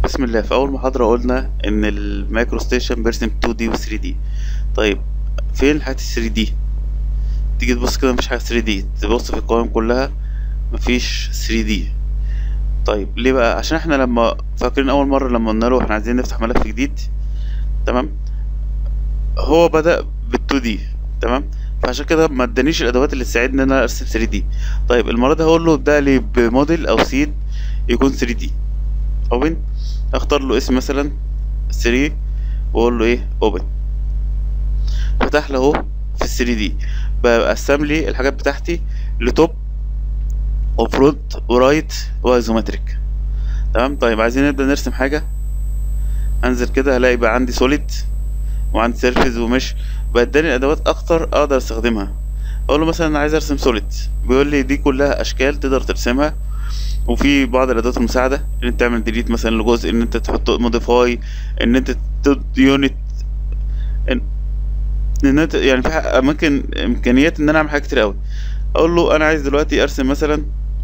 بسم الله في اول محاضرة قلنا ان المايكرو ستيشن بيرسم 2 دي و 3 دي طيب فين الحاجات 3 دي تيجي تبص كده مفيش حاجة 3 دي تبص في القوائم كلها مفيش 3 دي طيب ليه بقى عشان احنا لما فاكرين اول مرة لما قلنا له احنا عايزين نفتح ملف جديد تمام هو بدأ بال 2 دي تمام فعشان كده ما ادانيش الادوات اللي تساعدني ان انا ارسم 3 دي طيب المرة دي هقول له ابدأ لي بموديل او سيد يكون 3 دي اوبن اختار له اسم مثلا 3 واقول له ايه اوبن فتح له اهو في ال 3 دي بقسم لي الحاجات بتاعتي لتوب وفرونت ورايت وايزومتريك تمام طيب عايزين نبدا نرسم حاجه انزل كده هلاقي بقى عندي سوليد وعندي سيرفيس ومش بقى اداني ادوات اكتر اقدر استخدمها اقول له مثلا انا عايز ارسم سوليد بيقول لي دي كلها اشكال تقدر ترسمها وفي بعض الادوات المساعده ان انت تعمل ديليت مثلا لجزء ان انت تحط موديفاي ان انت تد يونت ان ان انت يعني في اماكن امكانيات ان انا اعمل حاجات كتير قوي اقول له انا عايز دلوقتي ارسم مثلا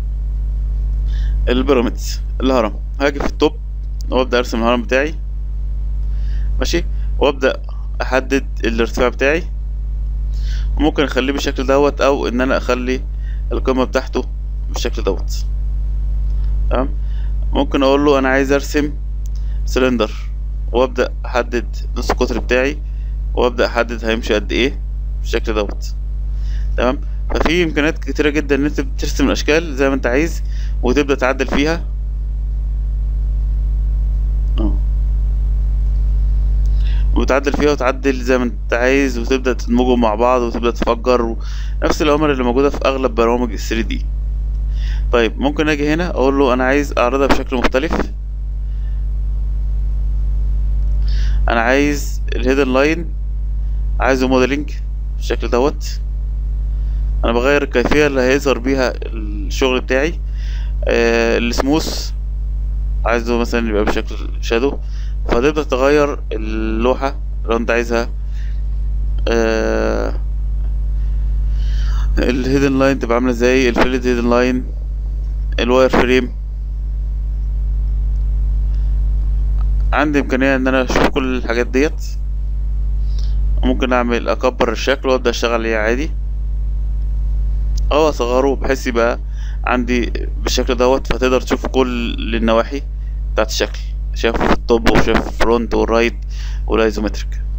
البيراميدز الهرم هاجي في التوب وابدا ارسم الهرم بتاعي ماشي وابدا احدد الارتفاع بتاعي وممكن اخليه بالشكل دوت او ان انا اخلي القمه بتاعته بالشكل دوت تمام ممكن اقول له انا عايز ارسم سلندر وابدا احدد نص القطر بتاعي وابدا احدد هيمشي قد ايه بالشكل دوت تمام ففي امكانيات كتيره جدا ان انت بترسم الاشكال زي ما انت عايز وتبدا تعدل فيها اه وتعدل فيها وتعدل زي ما انت عايز وتبدا تدمجهم مع بعض وتبدا تفجر و... نفس الاوامر اللي موجوده في اغلب برامج ال 3 دي طيب ممكن اجي هنا اقول له انا عايز اعرضها بشكل مختلف انا عايز الهيدن لاين عايزه موديلنج بالشكل دوت انا بغير الكيفيه اللي هيظهر بيها الشغل بتاعي آه السموث عايزه مثلا يبقى بشكل شادو فتقدر تغير اللوحه لو انت عايزها آه الهيدن لاين تبقى عامله ازاي الفيلد هيدن لاين الواير فريم عندي امكانيه ان انا اشوف كل الحاجات ديت ممكن اعمل اكبر الشكل وابدا اشتغل عليه عادي او اصغره بحيث يبقى عندي بالشكل دوت فتقدر تشوف كل النواحي بتاعت الشكل شايف الطب وشايف الفرونت والرايت والايزومتريك